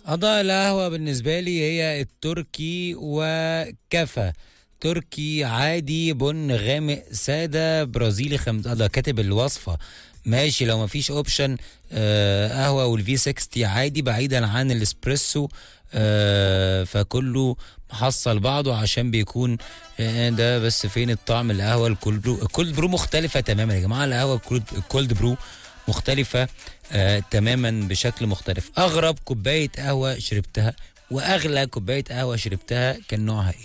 أضاء القهوة بالنسبة لي هي التركي وكفى تركي عادي بن غامق سادة برازيلي خم... آه ده كاتب الوصفة ماشي لو مفيش اوبشن آه قهوة والفي 60 عادي بعيدا عن الاسبريسو آه فكله محصل بعضه عشان بيكون آه ده بس فين الطعم القهوة الكولد برو الكولد برو مختلفة تماما يا جماعة القهوة الكولد, الكولد برو مختلفة آه تماما بشكل مختلف أغرب كوباية قهوة شربتها وأغلى كوباية قهوة شربتها كان نوعها إيه